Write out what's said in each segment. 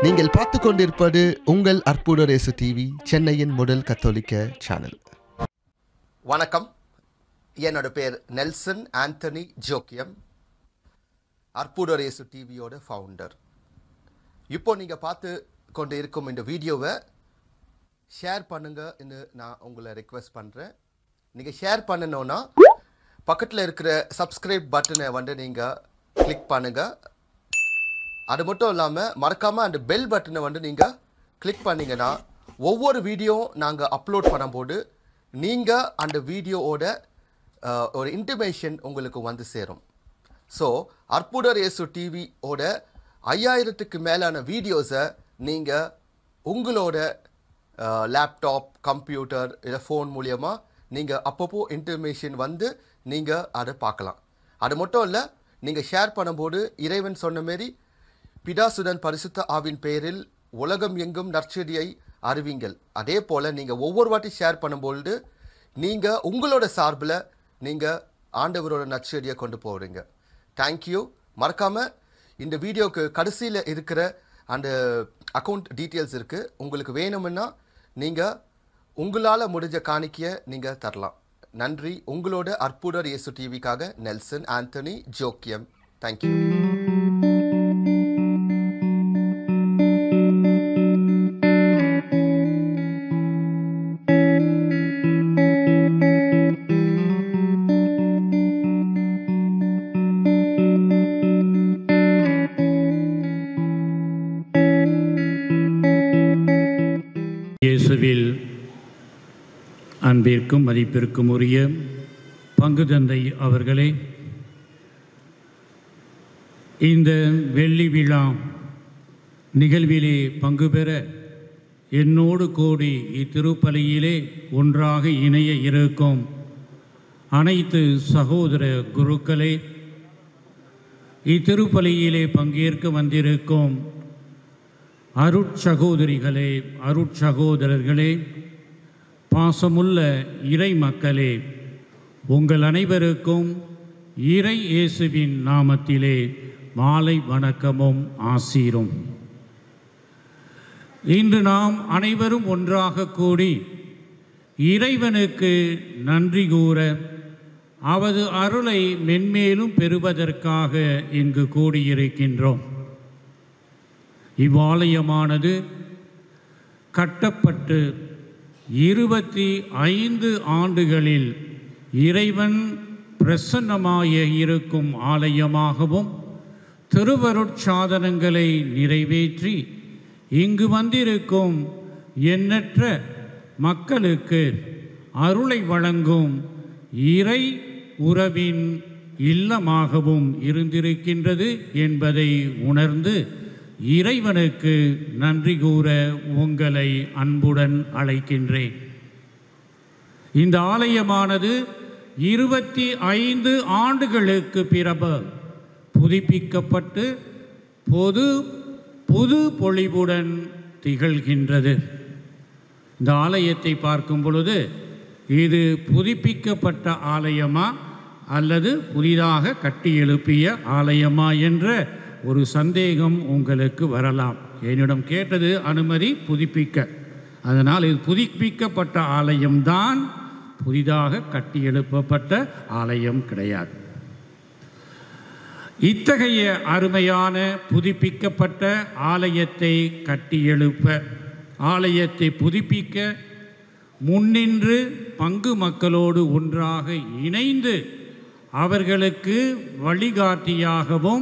நீங்கள் பார்த்து கொண்டிருப்பது உங்கள் அற்புத ரேசு டிவி சென்னையின் முதல் கத்தோலிக்க சேனல் வணக்கம் என்னோட பேர் நெல்சன் ஆண்டனி ஜோக்கியம் அற்புதரேசு டிவியோட ஃபவுண்டர் இப்போ நீங்கள் பார்த்து கொண்டு இருக்கும் இந்த வீடியோவை ஷேர் பண்ணுங்கன்னு நான் உங்களை ரெக்வெஸ்ட் பண்ணுறேன் நீங்கள் ஷேர் பண்ணணுன்னா பக்கத்தில் இருக்கிற சப்ஸ்கிரைப் பட்டனை வந்து நீங்கள் கிளிக் பண்ணுங்கள் அது மட்டும் இல்லாமல் மறக்காமல் அந்த பெல் பட்டனை வந்து நீங்கள் கிளிக் பண்ணீங்கன்னா ஒவ்வொரு வீடியோ நாங்கள் அப்லோட் பண்ணும்போது நீங்கள் அந்த வீடியோவோட அஹ், ஒரு இன்டிமேஷன் உங்களுக்கு வந்து சேரும் ஸோ அற்புதர் இயேசு டிவியோட ஐயாயிரத்துக்கு மேலான வீடியோஸை நீங்கள் உங்களோட லேப்டாப் கம்ப்யூட்டர் இல்லை ஃபோன் மூலியமா நீங்கள் அப்பப்போ இன்டர்மேஷன் வந்து நீங்கள் அதை பார்க்கலாம் அது மட்டும் இல்லை நீங்கள் ஷேர் பண்ணும்போது இறைவன் சொன்ன மாரி பிதாசுடன் பரிசுத்த ஆவின் பெயரில் உலகம் எங்கும் நற்செடியை அறிவிங்கள் அதே போல் நீங்கள் ஒவ்வொரு வாட்டி ஷேர் பண்ணும்பொழுது நீங்கள் உங்களோட சார்பில் நீங்கள் ஆண்டவரோட நற்செடியை கொண்டு போகிறீங்க தேங்க்யூ மறக்காமல் இந்த வீடியோக்கு கடைசியில் இருக்கிற அந்த அக்கௌண்ட் டீட்டெயில்ஸ் இருக்குது உங்களுக்கு வேணும்னா நீங்கள் உங்களால் முடிஞ்ச காணிக்கையை நீங்கள் தரலாம் நன்றி உங்களோட அற்புதர் இயேசு டிவிக்காக நெல்சன் ஆண்டனி ஜோக்கியம் தேங்க்யூ இயேசுவில் அன்பிற்கும் மதிப்பிற்கும் உரிய பங்கு தந்தை அவர்களே இந்த வெள்ளி விழா நிகழ்விலே பங்கு பெற என்னோடு கூடி இத்திருப்பலியிலே ஒன்றாக இணைய இருக்கும் அனைத்து சகோதர குருக்களே இத்திருப்பலியிலே பங்கேற்க வந்திருக்கும் அருட்சகோதரிகளே அருட்சகோதரர்களே பாசமுள்ள இறை மக்களே உங்கள் அனைவருக்கும் இறை இயேசுவின் நாமத்திலே மாலை வணக்கமும் ஆசீரும் இன்று நாம் அனைவரும் ஒன்றாக கூடி இறைவனுக்கு நன்றி கூற அவரது அருளை மென்மேலும் பெறுவதற்காக இங்கு கூடியிருக்கின்றோம் இவ்வாலயமானது கட்டப்பட்டு இருபத்தி ஐந்து ஆண்டுகளில் இறைவன் பிரசன்னமாய இருக்கும் ஆலயமாகவும் திருவருட்சாதனங்களை நிறைவேற்றி இங்கு வந்திருக்கும் எண்ணற்ற மக்களுக்கு அருளை வழங்கும் இறை உறவின் இல்லமாகவும் இருந்திருக்கின்றது என்பதை உணர்ந்து இறைவனுக்கு நன்றி கூற உங்களை அன்புடன் அழைக்கின்றேன் இந்த ஆலயமானது இருபத்தி ஐந்து ஆண்டுகளுக்கு பிறகு புதுப்பிக்கப்பட்டு பொது புது பொலிவுடன் திகழ்கின்றது இந்த ஆலயத்தை பார்க்கும் பொழுது இது புதுப்பிக்கப்பட்ட ஆலயமா அல்லது புதிதாக கட்டி எழுப்பிய ஆலயமா என்ற ஒரு சந்தேகம் உங்களுக்கு வரலாம் என்னிடம் கேட்டது அனுமதி புதுப்பிக்க அதனால் இது புதுப்பிக்கப்பட்ட ஆலயம்தான் புதிதாக கட்டி எழுப்பப்பட்ட ஆலயம் கிடையாது இத்தகைய அருமையான புதுப்பிக்கப்பட்ட ஆலயத்தை கட்டி எழுப்ப ஆலயத்தை புதுப்பிக்க முன்னின்று பங்கு மக்களோடு ஒன்றாக இணைந்து அவர்களுக்கு வழிகாட்டியாகவும்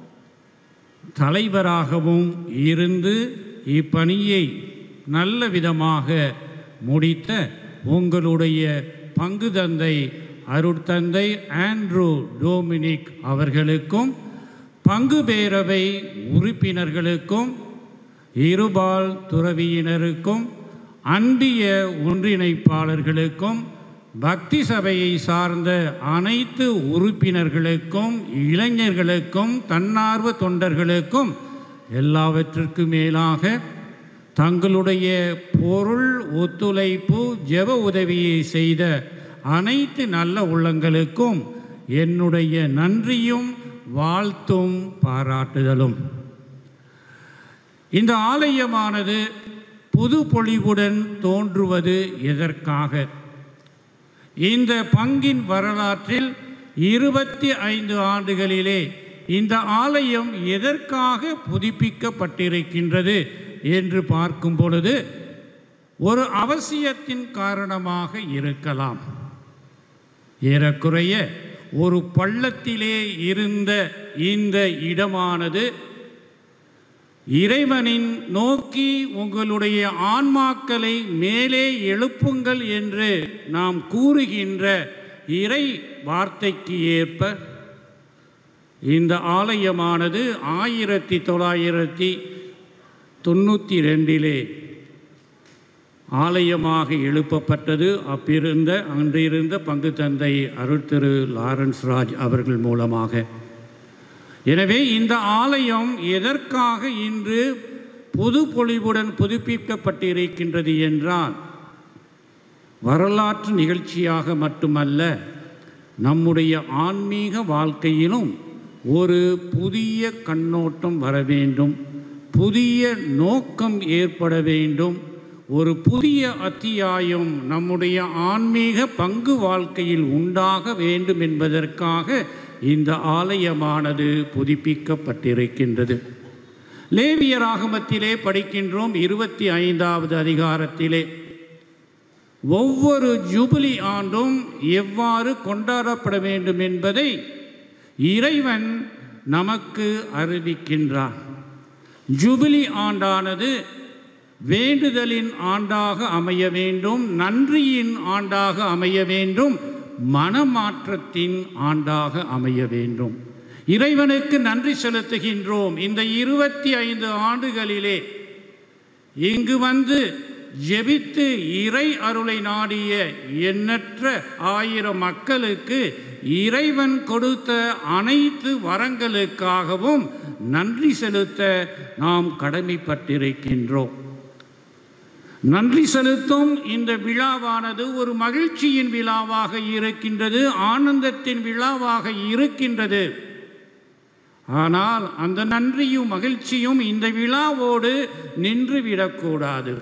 தலைவராகவும் இருந்து இப்பணியை நல்ல விதமாக முடித்த உங்களுடைய பங்கு தந்தை அருட்தந்தை ஆண்ட்ரூ டோமினிக் அவர்களுக்கும் பங்கு பேரவை உறுப்பினர்களுக்கும் இருபால் துறவியினருக்கும் அன்பிய ஒன்றிணைப்பாளர்களுக்கும் பக்தி சபையை சார்ந்த அனைத்து உறுப்பினர்களுக்கும் இளைஞர்களுக்கும் தன்னார்வ தொண்டர்களுக்கும் எல்லாவற்றிற்கும் மேலாக தங்களுடைய பொருள் ஒத்துழைப்பு ஜெப உதவியை செய்த அனைத்து நல்ல உள்ளங்களுக்கும் என்னுடைய நன்றியும் வாழ்த்தும் பாராட்டுதலும் இந்த ஆலயமானது புது பொலிவுடன் தோன்றுவது எதற்காக இந்த பங்கின் வரலாற்றில் இருபத்தி ஐந்து ஆண்டுகளிலே இந்த ஆலயம் எதற்காக புதுப்பிக்கப்பட்டிருக்கின்றது என்று பார்க்கும் பொழுது ஒரு அவசியத்தின் காரணமாக இருக்கலாம் ஏறக்குறைய ஒரு பள்ளத்திலே இருந்த இந்த இடமானது இறைவனின் நோக்கி உங்களுடைய ஆன்மாக்களை மேலே எழுப்புங்கள் என்று நாம் கூறுகின்ற இறை வார்த்தைக்கு ஏற்ப இந்த ஆலயமானது ஆயிரத்தி தொள்ளாயிரத்தி தொண்ணூற்றி ரெண்டிலே ஆலயமாக எழுப்பப்பட்டது அப்பிருந்த அன்றிருந்த பங்கு தந்தை அருள் திரு லாரன்ஸ் ராஜ் அவர்கள் மூலமாக எனவே இந்த ஆலயம் எதற்காக இன்று புது பொலிவுடன் புதுப்பிக்கப்பட்டிருக்கின்றது என்றால் வரலாற்று நிகழ்ச்சியாக மட்டுமல்ல நம்முடைய ஆன்மீக வாழ்க்கையிலும் ஒரு புதிய கண்ணோட்டம் வர வேண்டும் புதிய நோக்கம் ஏற்பட வேண்டும் ஒரு புதிய அத்தியாயம் நம்முடைய ஆன்மீக பங்கு வாழ்க்கையில் உண்டாக வேண்டும் என்பதற்காக இந்த ஆலயமானது புதுப்பிக்கப்பட்டிருக்கின்றது லேவியர் ஆகமத்திலே படிக்கின்றோம் இருபத்தி ஐந்தாவது அதிகாரத்திலே ஒவ்வொரு ஜூபிலி ஆண்டும் எவ்வாறு கொண்டாடப்பட வேண்டும் என்பதை இறைவன் நமக்கு அறிவிக்கின்றான் ஜூபிலி ஆண்டானது வேண்டுதலின் ஆண்டாக அமைய வேண்டும் நன்றியின் ஆண்டாக அமைய வேண்டும் மனமாற்றத்தின் ஆண்டாக அமைய வேண்டும் இறைவனுக்கு நன்றி செலுத்துகின்றோம் இந்த இருபத்தி ஐந்து ஆண்டுகளிலே இங்கு வந்து ஜெபித்து இறை அருளை நாடிய எண்ணற்ற ஆயிரம் மக்களுக்கு இறைவன் கொடுத்த அனைத்து வரங்களுக்காகவும் நன்றி செலுத்த நாம் கடமைப்பட்டிருக்கின்றோம் நன்றி செலுத்தும் இந்த விழாவானது ஒரு மகிழ்ச்சியின் விழாவாக இருக்கின்றது ஆனந்தத்தின் விழாவாக இருக்கின்றது ஆனால் அந்த நன்றியும் மகிழ்ச்சியும் இந்த விழாவோடு நின்று விடக்கூடாது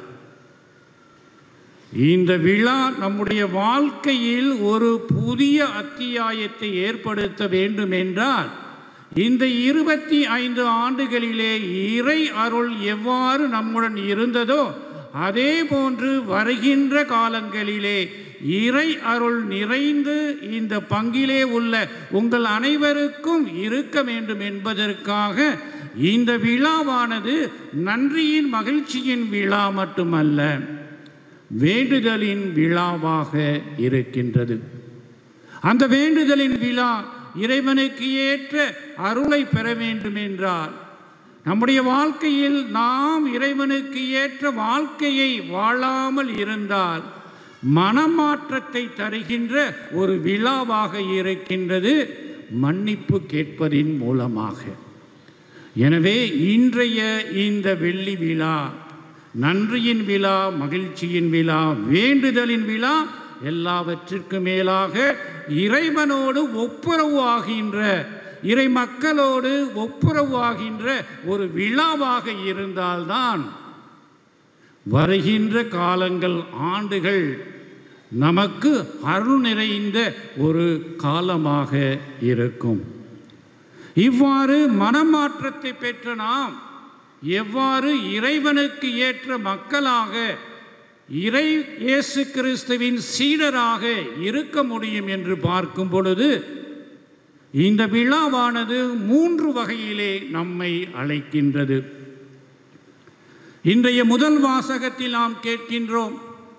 இந்த விழா நம்முடைய வாழ்க்கையில் ஒரு புதிய அத்தியாயத்தை ஏற்படுத்த வேண்டும் என்றால் இந்த இருபத்தி ஐந்து ஆண்டுகளிலே இறை அருள் எவ்வாறு நம்முடன் இருந்ததோ அதே போன்று வருகின்ற காலங்களிலே இறை அருள் நிறைந்து இந்த பங்கிலே உள்ள உங்கள் அனைவருக்கும் இருக்க வேண்டும் என்பதற்காக இந்த விழாவானது நன்றியின் மகிழ்ச்சியின் விழா மட்டுமல்ல வேண்டுதலின் விழாவாக இருக்கின்றது அந்த வேண்டுதலின் விழா இறைவனுக்கு ஏற்ற அருளை பெற வேண்டும் என்றால் நம்முடைய வாழ்க்கையில் நாம் இறைவனுக்கு ஏற்ற வாழ்க்கையை வாழாமல் இருந்தால் மனமாற்றத்தை தருகின்ற ஒரு விழாவாக இருக்கின்றது மன்னிப்பு கேட்பதின் மூலமாக எனவே இன்றைய இந்த வெள்ளி விழா நன்றியின் விழா மகிழ்ச்சியின் விழா வேண்டுதலின் விழா எல்லாவற்றிற்கு மேலாக இறைவனோடு ஒப்புரவு ஆகின்ற இறை மக்களோடு ஒப்புரவு ஆகின்ற ஒரு விழாவாக இருந்தால்தான் வருகின்ற காலங்கள் ஆண்டுகள் நமக்கு அருள் நிறைந்த ஒரு காலமாக இருக்கும் இவ்வாறு மனமாற்றத்தை பெற்ற நாம் எவ்வாறு இறைவனுக்கு ஏற்ற மக்களாக இறை இயேசு கிறிஸ்துவின் சீடராக இருக்க முடியும் என்று பார்க்கும் பொழுது இந்த விழாவானது மூன்று வகையிலே நம்மை அழைக்கின்றது இன்றைய முதல் வாசகத்தில் நாம் கேட்கின்றோம்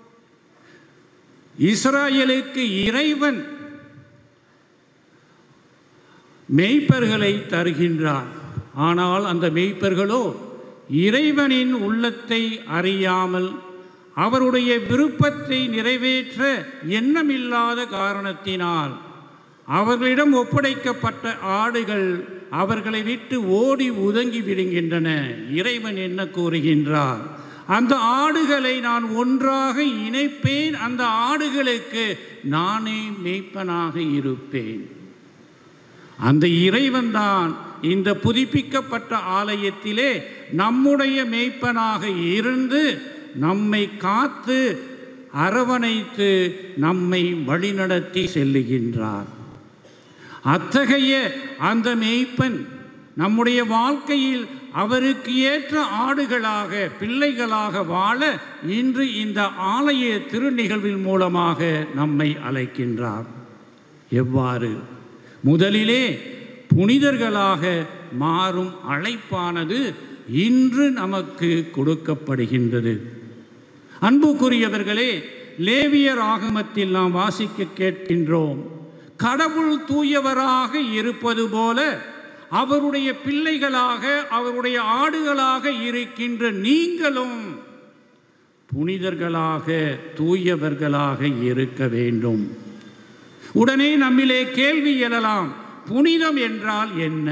இஸ்ராயலுக்கு இறைவன் மெய்ப்பர்களை தருகின்றார் ஆனால் அந்த மெய்ப்பர்களோ இறைவனின் உள்ளத்தை அறியாமல் அவருடைய விருப்பத்தை நிறைவேற்ற எண்ணமில்லாத காரணத்தினால் அவர்களிடம் ஒப்படைக்கப்பட்ட ஆடுகள் அவர்களை விட்டு ஓடி ஒதுங்கி விடுகின்றன இறைவன் என்ன கூறுகின்றார் அந்த ஆடுகளை நான் ஒன்றாக இணைப்பேன் அந்த ஆடுகளுக்கு நானே மேய்ப்பனாக இருப்பேன் அந்த இறைவன்தான் இந்த புதுப்பிக்கப்பட்ட ஆலயத்திலே நம்முடைய மேய்ப்பனாக இருந்து நம்மை காத்து அரவணைத்து நம்மை வழிநடத்தி செல்லுகின்றார் அத்தகைய அந்த மேய்ப்பன் நம்முடைய வாழ்க்கையில் அவருக்கு ஏற்ற ஆடுகளாக பிள்ளைகளாக வாழ இன்று இந்த ஆலய திருநிகழ்வின் மூலமாக நம்மை அழைக்கின்றார் எவ்வாறு முதலிலே புனிதர்களாக மாறும் அழைப்பானது இன்று நமக்கு கொடுக்கப்படுகின்றது அன்புக்குரியவர்களே லேவியர் ஆகமத்தில் நாம் வாசிக்க கேட்கின்றோம் கடவுள் தூயவராக இருப்பது போல அவருடைய பிள்ளைகளாக அவருடைய ஆடுகளாக இருக்கின்ற நீங்களும் புனிதர்களாக தூயவர்களாக இருக்க வேண்டும் உடனே நம்மிலே கேள்வி எழலாம் புனிதம் என்றால் என்ன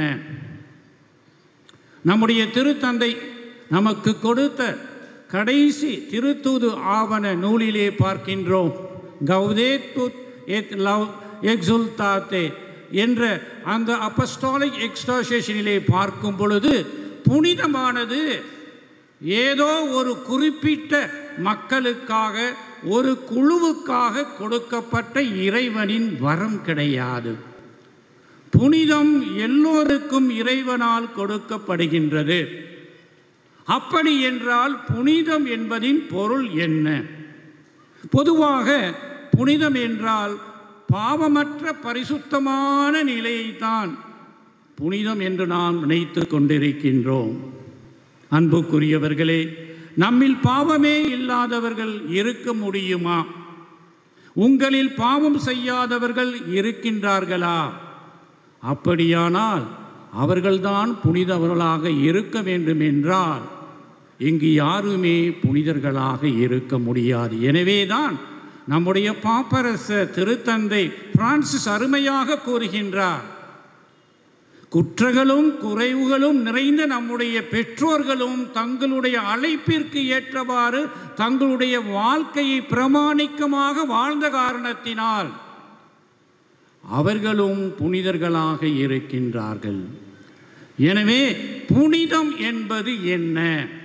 நம்முடைய திருத்தந்தை நமக்கு கொடுத்த கடைசி திருத்தூது ஆவண நூலிலே பார்க்கின்றோம் கௌதேத்துத் எத் லவ் எக்ஸுல்தாத்தே என்ற அந்த அப்பஸ்டாலிக் எக்ஸ்டாசேஷனிலே பார்க்கும் பொழுது புனிதமானது ஏதோ ஒரு குறிப்பிட்ட மக்களுக்காக ஒரு குழுவுக்காக கொடுக்கப்பட்ட இறைவனின் வரம் கிடையாது புனிதம் எல்லோருக்கும் இறைவனால் கொடுக்கப்படுகின்றது அப்படி என்றால் புனிதம் என்பதின் பொருள் என்ன பொதுவாக புனிதம் என்றால் பாவமற்ற பரிசுத்தமான நிலையைத்தான் புனிதம் என்று நாம் நினைத்து கொண்டிருக்கின்றோம் அன்புக்குரியவர்களே நம்மில் பாவமே இல்லாதவர்கள் இருக்க முடியுமா உங்களில் பாவம் செய்யாதவர்கள் இருக்கின்றார்களா அப்படியானால் அவர்கள்தான் புனிதவர்களாக இருக்க வேண்டும் என்றால் இங்கு யாருமே புனிதர்களாக இருக்க முடியாது எனவேதான் நம்முடைய பாப்பரச திருத்தந்தை பிரான்சிஸ் அருமையாக கூறுகின்றார் குற்றங்களும் குறைவுகளும் நிறைந்த நம்முடைய பெற்றோர்களும் தங்களுடைய அழைப்பிற்கு ஏற்றவாறு தங்களுடைய வாழ்க்கையை பிரமாணிக்கமாக வாழ்ந்த காரணத்தினால் அவர்களும் புனிதர்களாக இருக்கின்றார்கள் எனவே புனிதம் என்பது என்ன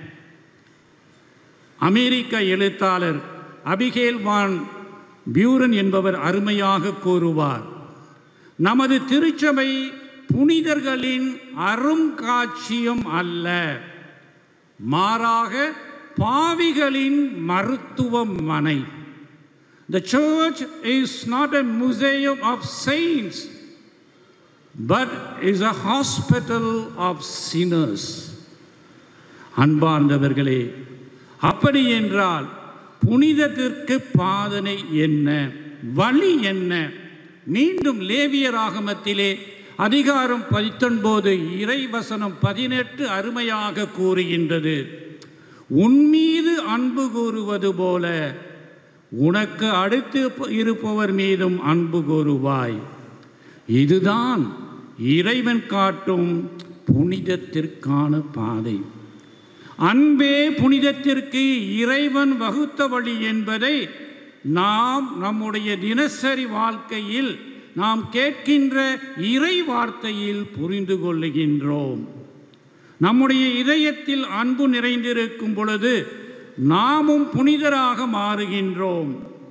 அமெரிக்க எழுத்தாளர் அபிகேல் வான் பியூரன் என்பவர் அருமையாக கூறுவார் நமது திருச்சபை புனிதர்களின் அருங்காட்சியம் அல்ல மாறாக பாவிகளின் மருத்துவமனை The church is not a museum of saints, but is a hospital of sinners. அன்பார்ந்தவர்களே அப்படி என்றால் புனிதத்திற்கு பாதனை என்ன வழி என்ன மீண்டும் லேவியர் ஆகமத்திலே அதிகாரம் பத்தொன்பது இறைவசனம் பதினெட்டு அருமையாக கூறுகின்றது உன்மீது அன்பு கூறுவது போல உனக்கு அடுத்து இருப்பவர் மீதும் அன்பு கூறுவாய் இதுதான் இறைவன் காட்டும் புனிதத்திற்கான பாதை அன்பே புனிதத்திற்கு இறைவன் வகுத்த வழி என்பதை நாம் நம்முடைய தினசரி வாழ்க்கையில் நாம் கேட்கின்ற இறை வார்த்தையில் புரிந்து கொள்ளுகின்றோம் நம்முடைய இதயத்தில் அன்பு நிறைந்திருக்கும் பொழுது நாமும் புனிதராக மாறுகின்றோம்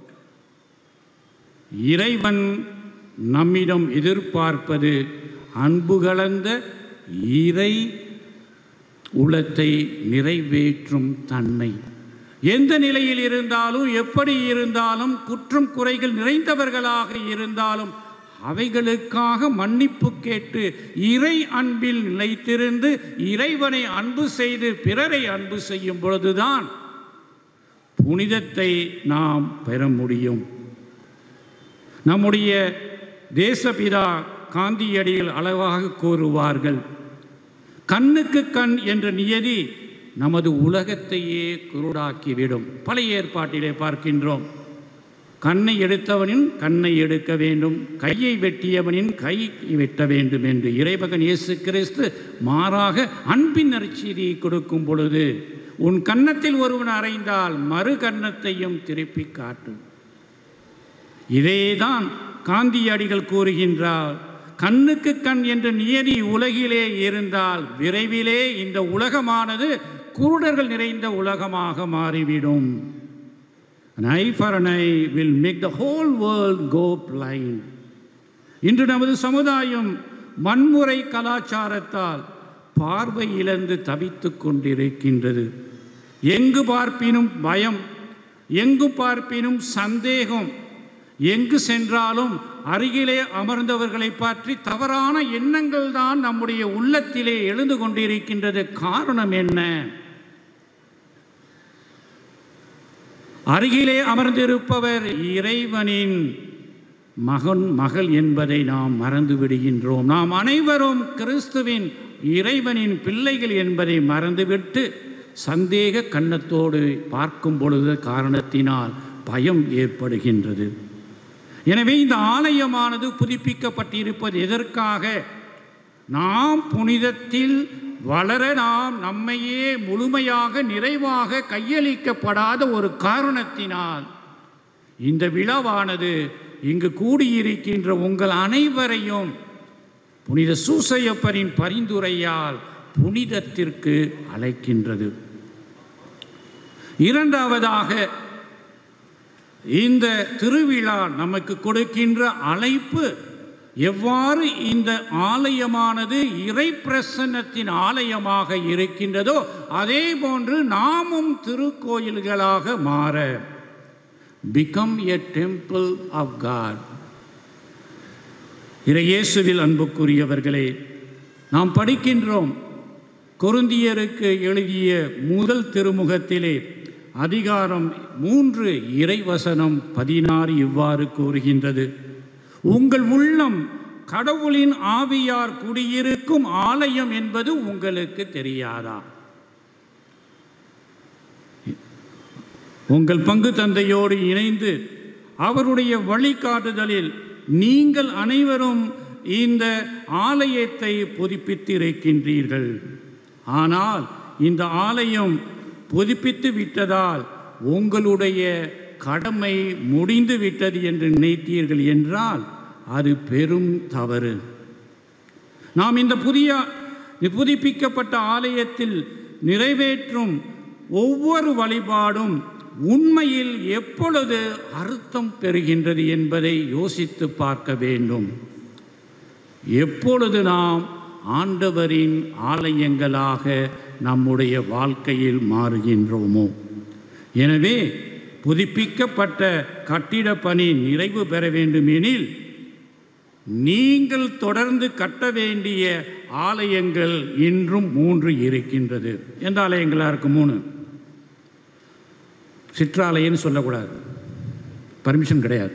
இறைவன் நம்மிடம் எதிர்பார்ப்பது அன்பு கலந்த இறை உளத்தை நிறைவேற்றும் தன்மை எந்த நிலையில் இருந்தாலும் எப்படி இருந்தாலும் குற்றம் குறைகள் நிறைந்தவர்களாக இருந்தாலும் அவைகளுக்காக மன்னிப்பு கேட்டு இறை அன்பில் நிலைத்திருந்து இறைவனை அன்பு செய்து பிறரை அன்பு செய்யும் பொழுதுதான் புனிதத்தை நாம் பெற முடியும் நம்முடைய தேசபிதா காந்தியடிகள் அளவாக கூறுவார்கள் கண்ணுக்கு கண் என்ற நியதி நமது உலகத்தையே குருடாக்கிவிடும் பழைய ஏற்பாட்டிலே பார்க்கின்றோம் கண்ணை எடுத்தவனின் கண்ணை எடுக்க வேண்டும் கையை வெட்டியவனின் கை வெட்ட வேண்டும் என்று இறைமகன் இயேசு கிறிஸ்து மாறாக அன்பின் நற்செய்தியை கொடுக்கும் பொழுது உன் கன்னத்தில் ஒருவன் அறைந்தால் மறு கன்னத்தையும் திருப்பி காட்டும் இதேதான் காந்தியடிகள் கூறுகின்றார் கண்ணுக்கு கண் என்ற நியதி உலகிலே இருந்தால் விரைவிலே இந்த உலகமானது குருடர்கள் நிறைந்த உலகமாக மாறிவிடும் An eye for an eye will make the whole world go blind. இன்று நமது சமுதாயம் வன்முறை கலாச்சாரத்தால் பார்வை இழந்து தவித்துக் கொண்டிருக்கின்றது எங்கு பார்ப்பினும் பயம் எங்கு பார்ப்பினும் சந்தேகம் எங்கு சென்றாலும் அருகிலே அமர்ந்தவர்களை பற்றி தவறான எண்ணங்கள் தான் நம்முடைய உள்ளத்திலே எழுந்து கொண்டிருக்கின்றது காரணம் என்ன அருகிலே அமர்ந்திருப்பவர் இறைவனின் மகன் மகள் என்பதை நாம் மறந்து விடுகின்றோம் நாம் அனைவரும் கிறிஸ்துவின் இறைவனின் பிள்ளைகள் என்பதை மறந்துவிட்டு சந்தேக கண்ணத்தோடு பார்க்கும் பொழுது காரணத்தினால் பயம் ஏற்படுகின்றது எனவே இந்த ஆலயமானது புதுப்பிக்கப்பட்டிருப்பது எதற்காக நாம் புனிதத்தில் வளர நாம் நம்மையே முழுமையாக நிறைவாக கையளிக்கப்படாத ஒரு காரணத்தினால் இந்த விழாவானது இங்கு கூடியிருக்கின்ற உங்கள் அனைவரையும் புனித சூசையப்பரின் பரிந்துரையால் புனிதத்திற்கு அழைக்கின்றது இரண்டாவதாக இந்த திருவிழா நமக்கு கொடுக்கின்ற அழைப்பு எவ்வாறு இந்த ஆலயமானது இறை பிரசன்னத்தின் ஆலயமாக இருக்கின்றதோ அதே போன்று நாமும் திருக்கோயில்களாக மாற become a temple of God இறையேசுவில் அன்புக்குரியவர்களே நாம் படிக்கின்றோம் கொருந்தியருக்கு எழுதிய முதல் திருமுகத்திலே அதிகாரம் மூன்று இறைவசனம் பதினாறு இவ்வாறு கூறுகின்றது உங்கள் உள்ளம் கடவுளின் ஆவியார் குடியிருக்கும் ஆலயம் என்பது உங்களுக்கு தெரியாதா உங்கள் பங்கு தந்தையோடு இணைந்து அவருடைய வழிகாட்டுதலில் நீங்கள் அனைவரும் இந்த ஆலயத்தை புதுப்பித்திருக்கின்றீர்கள் ஆனால் இந்த ஆலயம் புதுப்பித்து விட்டதால் உங்களுடைய கடமை முடிந்து விட்டது என்று நினைத்தீர்கள் என்றால் அது பெரும் தவறு நாம் இந்த புதிய புதுப்பிக்கப்பட்ட ஆலயத்தில் நிறைவேற்றும் ஒவ்வொரு வழிபாடும் உண்மையில் எப்பொழுது அர்த்தம் பெறுகின்றது என்பதை யோசித்து பார்க்க வேண்டும் எப்பொழுது நாம் ஆண்டவரின் ஆலயங்களாக நம்முடைய வாழ்க்கையில் மாறுகின்றோமோ எனவே புதுப்பிக்கப்பட்ட கட்டிட பணி நிறைவு பெற வேண்டுமெனில் நீங்கள் தொடர்ந்து கட்ட வேண்டிய ஆலயங்கள் இன்றும் மூன்று இருக்கின்றது எந்த ஆலயங்களா இருக்கு மூணு சிற்றாலயன்னு சொல்லக்கூடாது பர்மிஷன் கிடையாது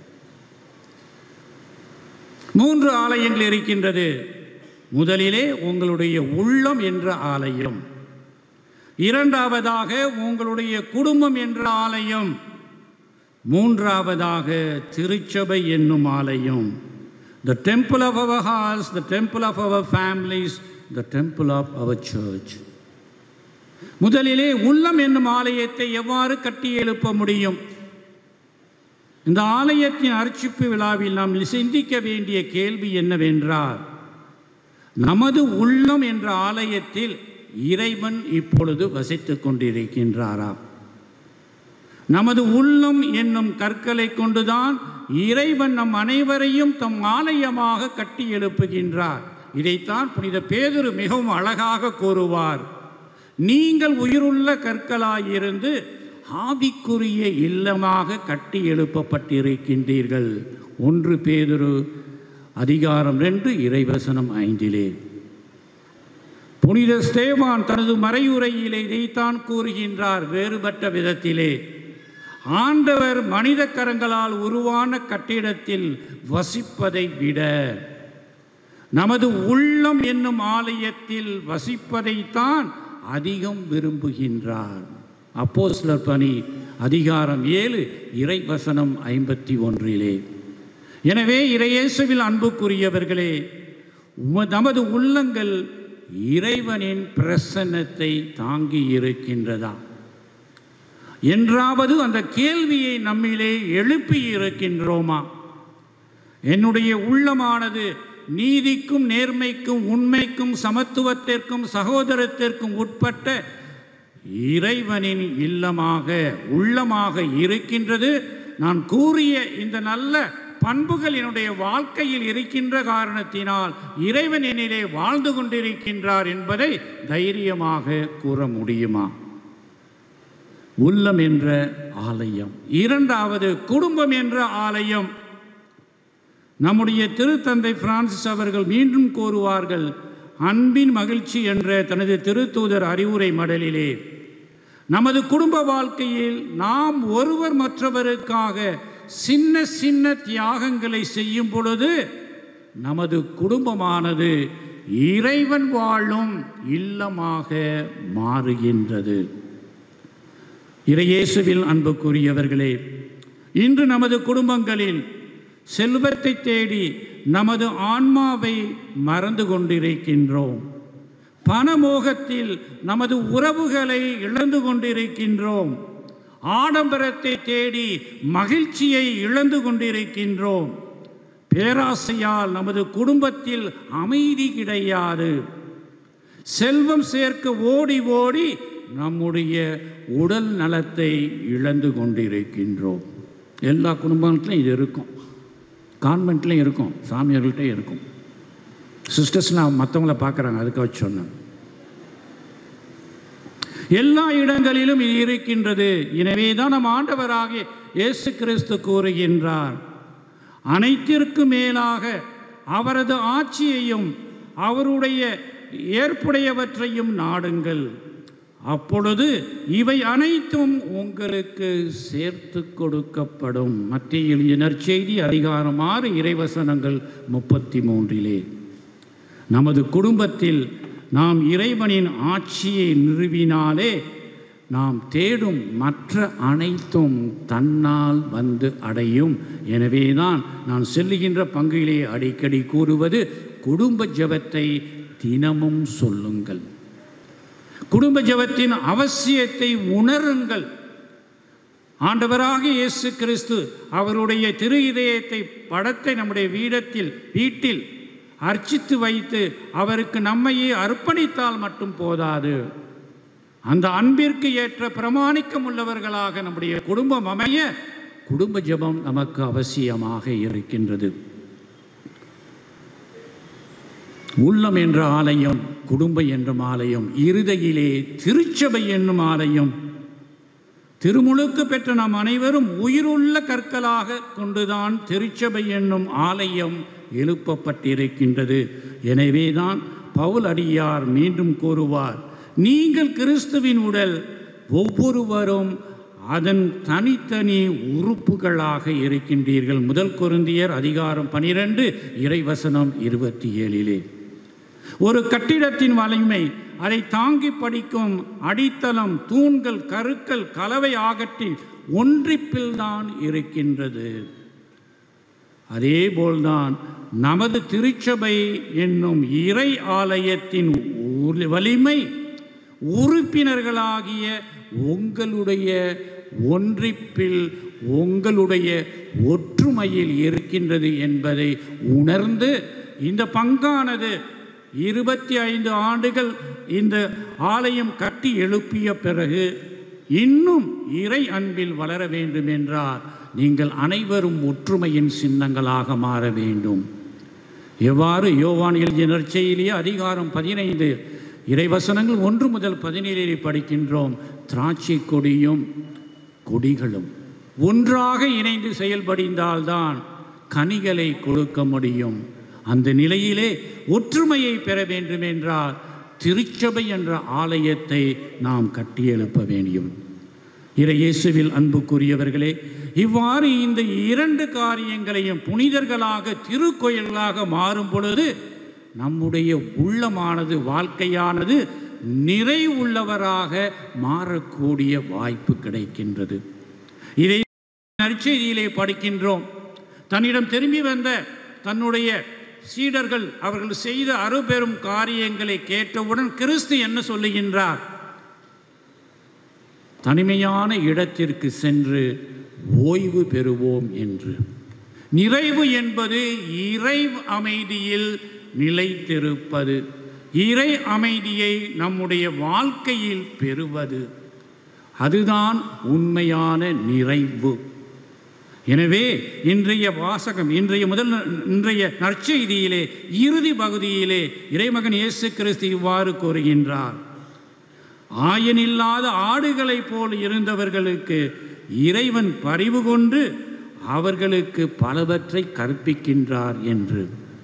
மூன்று ஆலயங்கள் இருக்கின்றது முதலிலே உங்களுடைய உள்ளம் என்ற ஆலயம் இரண்டாவதாக உங்களுடைய குடும்பம் என்ற ஆலயம் மூன்றாவதாக திருச்சபை என்னும் ஆலயம் the temple of our hearts the temple of our families the temple of our church முதலிலே உள்ளம் என்னும் ஆலயத்தை எவ்வாறு கட்டி எழுப்ப முடியும் இந்த ஆலயத்தின் அர்ச்சிப்பு விழாவில் நாம் சிந்திக்க வேண்டிய கேள்வி என்னவென்றால் நமது உள்ளம் என்ற ஆலயத்தில் இறைவன் இப்பொழுது வசித்துக் கொண்டிருக்கின்றாரா நமது உள்ளம் என்னும் கற்களை கொண்டுதான் இறைவன் நம் அனைவரையும் தம் ஆலயமாக கட்டி எழுப்புகின்றார் இதைத்தான் புனித பேதுரு மிகவும் அழகாக கூறுவார் நீங்கள் உயிருள்ள கற்களாயிருந்து ஆவிக்குரிய இல்லமாக கட்டி எழுப்பப்பட்டிருக்கின்றீர்கள் ஒன்று பேதுரு அதிகாரம் ரெண்டு இறைவசனம் ஐந்திலே புனித ஸ்தேவான் தனது மறையுரையிலே இதைத்தான் கூறுகின்றார் வேறுபட்ட விதத்திலே ஆண்டவர் மனித கரங்களால் உருவான கட்டிடத்தில் வசிப்பதை விட நமது உள்ளம் என்னும் ஆலயத்தில் வசிப்பதைத்தான் அதிகம் விரும்புகின்றார் அப்போஸ்லர் பணி அதிகாரம் ஏழு இறைவசனம் ஐம்பத்தி ஒன்றிலே எனவே இறையேசுவில் அன்புக்குரியவர்களே உம- நமது உள்ளங்கள் இறைவனின் பிரசன்னத்தை தாங்கி இருக்கின்றதா என்றாவது அந்த கேள்வியை நம்மிலே எழுப்பி இருக்கின்றோமா என்னுடைய உள்ளமானது நீதிக்கும் நேர்மைக்கும் உண்மைக்கும் சமத்துவத்திற்கும் சகோதரத்திற்கும் உட்பட்ட இறைவனின் இல்லமாக உள்ளமாக இருக்கின்றது நான் கூறிய இந்த நல்ல பண்புகள் என்னுடைய வாழ்க்கையில் இருக்கின்ற காரணத்தினால் இறைவன் என்னிலே வாழ்ந்து கொண்டிருக்கின்றார் என்பதை தைரியமாக கூற முடியுமா உள்ளம் என்ற ஆலயம் இரண்டாவது குடும்பம் என்ற ஆலயம் நம்முடைய திருத்தந்தை பிரான்சிஸ் அவர்கள் மீண்டும் கூறுவார்கள் அன்பின் மகிழ்ச்சி என்ற தனது திருத்தூதர் அறிவுரை மடலிலே நமது குடும்ப வாழ்க்கையில் நாம் ஒருவர் மற்றவருக்காக சின்ன சின்ன தியாகங்களை செய்யும் பொழுது நமது குடும்பமானது இறைவன் வாழும் இல்லமாக மாறுகின்றது இறையேசுவில் அன்புக்குரியவர்களே இன்று நமது குடும்பங்களில் செல்வத்தை தேடி நமது ஆன்மாவை மறந்து கொண்டிருக்கின்றோம் பணமோகத்தில் நமது உறவுகளை இழந்து கொண்டிருக்கின்றோம் ஆடம்பரத்தை தேடி மகிழ்ச்சியை இழந்து கொண்டிருக்கின்றோம் பேராசையால் நமது குடும்பத்தில் அமைதி கிடையாது செல்வம் சேர்க்க ஓடி ஓடி நம்முடைய உடல் நலத்தை இழந்து கொண்டிருக்கின்றோம் எல்லா குடும்பங்கள்லையும் இது இருக்கும் கான்வெண்ட்லேயும் இருக்கும் சாமியார்கள்ட்ட இருக்கும் சிஸ்டர்ஸ்லாம் மற்றவங்கள பார்க்குறாங்க அதுக்கு வச்சு சொன்னேன் எல்லா இடங்களிலும் இது இருக்கின்றது எனவே தான் நம் ஆண்டவராகிய இயேசு கிறிஸ்து கூறுகின்றார் அனைத்திற்கும் மேலாக அவரது ஆட்சியையும் அவருடைய ஏற்புடையவற்றையும் நாடுங்கள் அப்பொழுது இவை அனைத்தும் உங்களுக்கு சேர்த்து கொடுக்கப்படும் மத்திய நற்செய்தி அதிகாரம் ஆறு இறைவசனங்கள் முப்பத்தி மூன்றிலே நமது குடும்பத்தில் நாம் இறைவனின் ஆட்சியை நிறுவினாலே நாம் தேடும் மற்ற அனைத்தும் தன்னால் வந்து அடையும் எனவேதான் நான் செல்லுகின்ற பங்கிலே அடிக்கடி கூறுவது குடும்ப ஜெபத்தை தினமும் சொல்லுங்கள் குடும்ப ஜெபத்தின் அவசியத்தை உணருங்கள் ஆண்டவராக இயேசு கிறிஸ்து அவருடைய திரு இதயத்தை படத்தை நம்முடைய வீடத்தில் வீட்டில் அர்ச்சித்து வைத்து அவருக்கு நம்மையே அர்ப்பணித்தால் மட்டும் போதாது அந்த அன்பிற்கு ஏற்ற பிரமாணிக்கம் உள்ளவர்களாக நம்முடைய குடும்பம் அமைய குடும்ப ஜெபம் நமக்கு அவசியமாக இருக்கின்றது உள்ளம் என்ற ஆலயம் குடும்ப என்னும் ஆலயம் இருதையிலே திருச்சபை என்னும் ஆலயம் திருமுழுக்கு பெற்ற நாம் அனைவரும் உயிருள்ள கற்களாக கொண்டுதான் திருச்சபை என்னும் ஆலயம் எழுப்பப்பட்டிருக்கின்றது எனவேதான் பவுல் அடியார் மீண்டும் கூறுவார் நீங்கள் கிறிஸ்துவின் உடல் ஒவ்வொருவரும் அதன் தனித்தனி உறுப்புகளாக இருக்கின்றீர்கள் முதல் கொருந்தியர் அதிகாரம் பனிரெண்டு இறைவசனம் இருபத்தி ஏழிலே ஒரு கட்டிடத்தின் வலிமை அதை தாங்கி படிக்கும் அடித்தளம் தூண்கள் கருக்கள் கலவை ஆகட்டி ஒன்றிப்பில்தான் இருக்கின்றது அதேபோல்தான் நமது திருச்சபை என்னும் இறை ஆலயத்தின் உரு- வலிமை உறுப்பினர்களாகிய உங்களுடைய ஒன்றிப்பில் உங்களுடைய ஒற்றுமையில் இருக்கின்றது என்பதை உணர்ந்து இந்த பங்கானது இருபத்தி ஐந்து ஆண்டுகள் இந்த ஆலயம் கட்டி எழுப்பிய பிறகு இன்னும் இறை அன்பில் வளர வேண்டும் என்றால் நீங்கள் அனைவரும் ஒற்றுமையின் சின்னங்களாக மாற வேண்டும் எவ்வாறு யோவான் எழுதிய நற்செய்தியிலே அதிகாரம் பதினைந்து இறைவசனங்கள் ஒன்று முதல் பதினேழில் படிக்கின்றோம் திராட்சை கொடியும் கொடிகளும் ஒன்றாக இணைந்து செயல்படிந்தால்தான் கனிகளை கொடுக்க முடியும் அந்த நிலையிலே ஒற்றுமையை பெற வேண்டும் என்றால் திருச்சபை என்ற ஆலயத்தை நாம் கட்டியெழுப்ப வேண்டும் இறையேசுவில் அன்புக்குரியவர்களே இவ்வாறு இந்த இரண்டு காரியங்களையும் புனிதர்களாக திருக்கோயில்களாக மாறும் பொழுது நம்முடைய உள்ளமானது வாழ்க்கையானது நிறைவுள்ளவராக மாறக்கூடிய வாய்ப்பு கிடைக்கின்றது இதை நற்செய்தியிலே படிக்கின்றோம் தன்னிடம் திரும்பி வந்த தன்னுடைய சீடர்கள் அவர்கள் செய்த அருபெரும் காரியங்களை கேட்டவுடன் கிறிஸ்து என்ன சொல்லுகின்றார் தனிமையான இடத்திற்கு சென்று ஓய்வு பெறுவோம் என்று நிறைவு என்பது இறை அமைதியில் நிலைத்திருப்பது இறை அமைதியை நம்முடைய வாழ்க்கையில் பெறுவது அதுதான் உண்மையான நிறைவு எனவே இன்றைய வாசகம் இன்றைய முதல் இன்றைய நற்செய்தியிலே இறுதி பகுதியிலே இறைமகன் இயேசு கிறிஸ்து இவ்வாறு கூறுகின்றார் ஆயனில்லாத ஆடுகளைப் போல் இருந்தவர்களுக்கு இறைவன் பரிவு கொண்டு அவர்களுக்கு பலவற்றை கற்பிக்கின்றார் என்று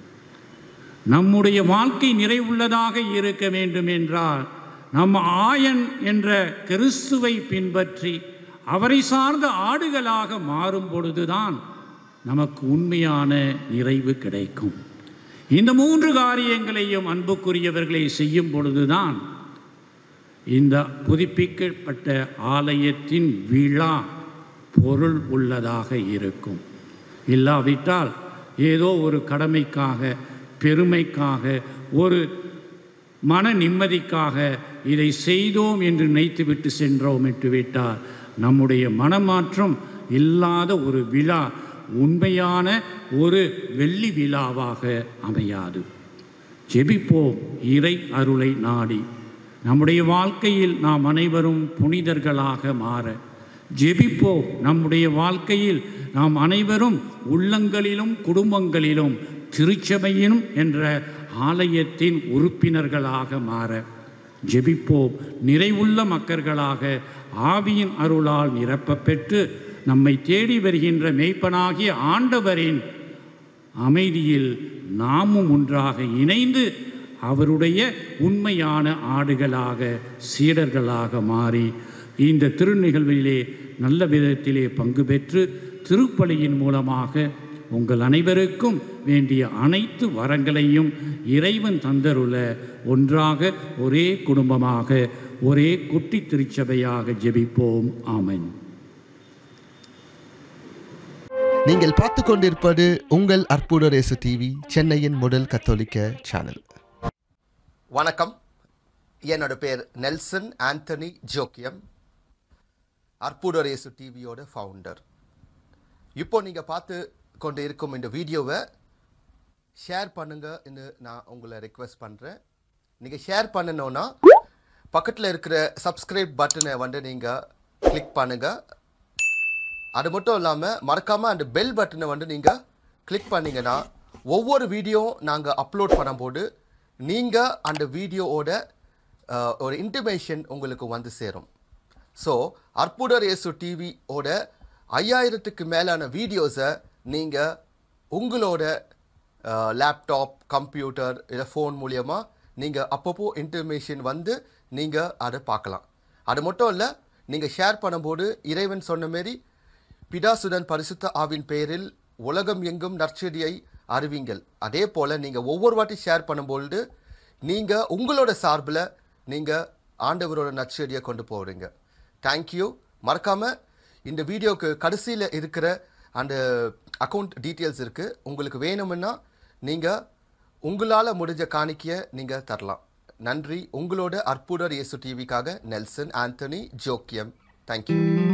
நம்முடைய வாழ்க்கை நிறைவுள்ளதாக இருக்க வேண்டும் என்றால் நம் ஆயன் என்ற கிறிஸ்துவை பின்பற்றி அவரை சார்ந்த ஆடுகளாக மாறும் பொழுதுதான் நமக்கு உண்மையான நிறைவு கிடைக்கும் இந்த மூன்று காரியங்களையும் அன்புக்குரியவர்களை செய்யும் பொழுதுதான் இந்த புதுப்பிக்கப்பட்ட ஆலயத்தின் விழா பொருள் உள்ளதாக இருக்கும் இல்லாவிட்டால் ஏதோ ஒரு கடமைக்காக பெருமைக்காக ஒரு மன நிம்மதிக்காக இதை செய்தோம் என்று நினைத்துவிட்டு சென்றோம் என்று விட்டால் நம்முடைய மனமாற்றம் இல்லாத ஒரு விழா உண்மையான ஒரு வெள்ளி விழாவாக அமையாது ஜெபிப்போம் இறை அருளை நாடி நம்முடைய வாழ்க்கையில் நாம் அனைவரும் புனிதர்களாக மாற ஜெபிப்போம் நம்முடைய வாழ்க்கையில் நாம் அனைவரும் உள்ளங்களிலும் குடும்பங்களிலும் திருச்சபையினும் என்ற ஆலயத்தின் உறுப்பினர்களாக மாற ஜெபிப்போம் நிறைவுள்ள மக்கள்களாக ஆவியின் அருளால் நிரப்பப் பெற்று நம்மை தேடி வருகின்ற மெய்ப்பனாகிய ஆண்டவரின் அமைதியில் நாமும் ஒன்றாக இணைந்து அவருடைய உண்மையான ஆடுகளாக சீடர்களாக மாறி இந்த திருநிகழ்விலே நல்ல விதத்திலே பங்கு பெற்று திருப்பலியின் மூலமாக உங்கள் அனைவருக்கும் வேண்டிய அனைத்து வரங்களையும் இறைவன் தந்தருள ஒன்றாக ஒரே குடும்பமாக ஒரே குட்டி திருச்சபையாக ஜெபிப்போம் ஆமென் நீங்கள் பார்த்து கொண்டிருப்பது உங்கள் அற்புதரேசு டிவி சென்னையின் முதல் கத்தோலிக்க சேனல் வணக்கம் என்னோட பேர் நெல்சன் ஆண்டனி ஜோக்கியம் அற்புதரேசு டிவியோட ஃபவுண்டர் இப்போ நீங்கள் பார்த்து கொண்டு இருக்கும் இந்த வீடியோவை ஷேர் பண்ணுங்கன்னு நான் உங்களை ரெக்வெஸ்ட் பண்ணுறேன் நீங்கள் ஷேர் பண்ணணுன்னா பக்கத்தில் இருக்கிற சப்ஸ்கிரைப் பட்டனை வந்து நீங்கள் கிளிக் பண்ணுங்கள் அது மட்டும் இல்லாமல் மறக்காமல் அந்த பெல் பட்டனை வந்து நீங்கள் கிளிக் பண்ணீங்கன்னா ஒவ்வொரு வீடியோ நாங்கள் அப்லோட் பண்ணும்போது நீங்கள் அந்த வீடியோவோட அஹ், ஒரு இன்டிமேஷன் உங்களுக்கு வந்து சேரும் ஸோ அற்புதர் இயேசு டிவியோட ஐயாயிரத்துக்கு மேலான வீடியோஸை நீங்கள் உங்களோட லேப்டாப் கம்ப்யூட்டர் இல்லை ஃபோன் மூலியமா நீங்கள் அப்பப்போ இன்டர்மேஷன் வந்து நீங்கள் அதை பார்க்கலாம் அது மட்டும் இல்லை நீங்கள் ஷேர் பண்ணும்போது இறைவன் சொன்ன மாரி பிதாசுடன் பரிசுத்த ஆவின் பெயரில் உலகம் எங்கும் நற்செடியை அறிவிங்கள் அதே போல் நீங்கள் ஒவ்வொரு வாட்டி ஷேர் பண்ணும்பொழுது நீங்கள் உங்களோட சார்பில் நீங்கள் ஆண்டவரோட நற்செடியை கொண்டு போகிறீங்க தேங்க்யூ மறக்காமல் இந்த வீடியோக்கு கடைசியில் இருக்கிற அந்த அக்கௌண்ட் டீட்டெயில்ஸ் இருக்குது உங்களுக்கு வேணும்னா நீங்கள் உங்களால் முடிஞ்ச காணிக்கையை நீங்கள் தரலாம் நன்றி உங்களோட அற்புதர் இயேசு டிவிக்காக நெல்சன் ஆண்டனி ஜோக்கியம் தேங்க்யூ